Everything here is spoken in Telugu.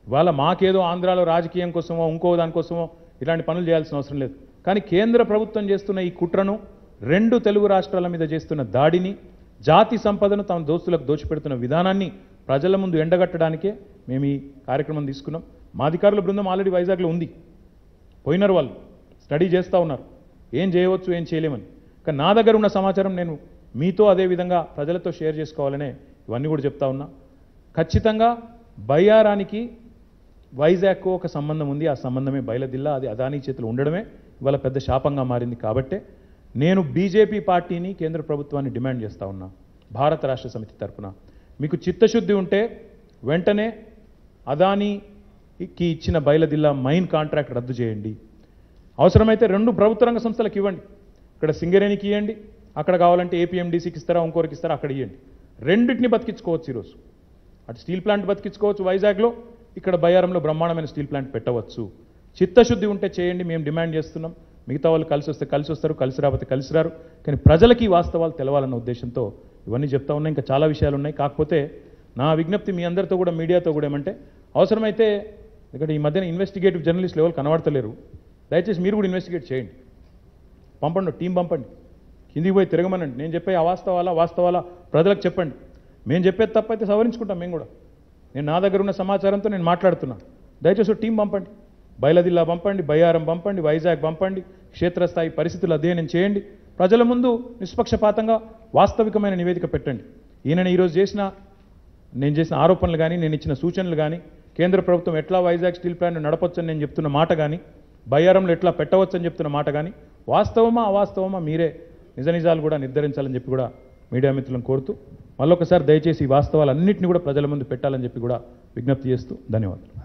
ఇవాళ మాకేదో ఆంధ్రాలో రాజకీయం కోసమో ఇంకో దానికోసమో ఇలాంటి పనులు చేయాల్సిన అవసరం లేదు కానీ కేంద్ర ప్రభుత్వం చేస్తున్న ఈ కుట్రను రెండు తెలుగు రాష్ట్రాల మీద చేస్తున్న దాడిని జాతి సంపదను తమ దోస్తులకు దోచిపెడుతున్న విధానాన్ని ప్రజల ముందు ఎండగట్టడానికే మేము ఈ కార్యక్రమం తీసుకున్నాం మా అధికారుల బృందం ఆల్రెడీ వైజాగ్లో ఉంది పోయినారు వాళ్ళు స్టడీ చేస్తూ ఉన్నారు ఏం చేయవచ్చు ఏం చేయలేమని కానీ నా దగ్గర ఉన్న సమాచారం నేను మీతో అదే విధంగా ప్రజలతో షేర్ చేసుకోవాలనే ఇవన్నీ కూడా చెప్తా ఉన్నా ఖచ్చితంగా బయ్యారానికి వైజాగ్కు ఒక సంబంధం ఉంది ఆ సంబంధమే బయలుదిల్లా అది అదానీ చేతులు ఉండడమే ఇవాళ పెద్ద శాపంగా మారింది కాబట్టే నేను బీజేపీ పార్టీని కేంద్ర ప్రభుత్వాన్ని డిమాండ్ చేస్తా ఉన్నా భారత రాష్ట్ర సమితి తరపున మీకు చిత్తశుద్ధి ఉంటే వెంటనే అదానీకి ఇచ్చిన బయలుదిల్లా మైన్ కాంట్రాక్ట్ రద్దు చేయండి అవసరమైతే రెండు ప్రభుత్వ రంగ సంస్థలకు ఇవ్వండి ఇక్కడ సింగరేణికి ఇవ్వండి అక్కడ కావాలంటే ఏపీఎండీసీకి ఇస్తారా ఇంకోరికి ఇస్తారా అక్కడ ఇవ్వండి రెండింటిని బతికించుకోవచ్చు ఈరోజు అటు స్టీల్ ప్లాంట్ బతికించుకోవచ్చు వైజాగ్లో ఇక్కడ బయ్యారంలో బ్రహ్మాండమైన స్టీల్ ప్లాంట్ పెట్టవచ్చు చిత్తశుద్ధి ఉంటే చేయండి మేము డిమాండ్ చేస్తున్నాం మిగతా వాళ్ళు కలిసి వస్తే కలిసి వస్తారు కలిసి రాకపోతే కలిసి రారు కానీ ప్రజలకి ఈ వాస్తవాలు తెలవాలన్న ఉద్దేశంతో ఇవన్నీ చెప్తా ఉన్నాయి ఇంకా చాలా విషయాలు ఉన్నాయి కాకపోతే నా విజ్ఞప్తి మీ అందరితో కూడా మీడియాతో కూడా ఏమంటే అవసరమైతే ఇక్కడ ఈ మధ్యన ఇన్వెస్టిగేటివ్ జర్నలిస్ట్ లెవెల్ కనబడతలేరు దయచేసి మీరు కూడా ఇన్వెస్టిగేట్ చేయండి పంపండి టీం పంపండి కిందికి పోయి తిరగమనండి నేను చెప్పే అవాస్తవాలా వాస్తవాలా ప్రజలకు చెప్పండి మేము చెప్పేది తప్పైతే సవరించుకుంటాం మేము కూడా నేను నా దగ్గర ఉన్న సమాచారంతో నేను మాట్లాడుతున్నా దయచేసి ఒక టీం పంపండి బయలదిల్లా పంపండి బయ్యారం పంపండి వైజాగ్ పంపండి క్షేత్రస్థాయి పరిస్థితులు అధ్యయనం చేయండి ప్రజల ముందు నిష్పక్షపాతంగా వాస్తవికమైన నివేదిక పెట్టండి ఈయన ఈరోజు చేసిన నేను చేసిన ఆరోపణలు కానీ నేను ఇచ్చిన సూచనలు కానీ కేంద్ర ప్రభుత్వం ఎట్లా వైజాగ్ స్టీల్ ప్లాంట్ నడపొచ్చని నేను చెప్తున్న మాట కానీ బయ్యారంలో ఎట్లా పెట్టవచ్చని చెప్తున్న మాట కానీ వాస్తవమా అవాస్తవమా మీరే నిజ నిజాలు కూడా నిర్ధారించాలని చెప్పి కూడా మీడియా మిత్రులను కోరుతూ మళ్ళొకసారి దయచేసి ఈ వాస్తవాలన్నింటినీ కూడా ప్రజల ముందు పెట్టాలని చెప్పి కూడా విజ్ఞప్తి చేస్తూ ధన్యవాదాలు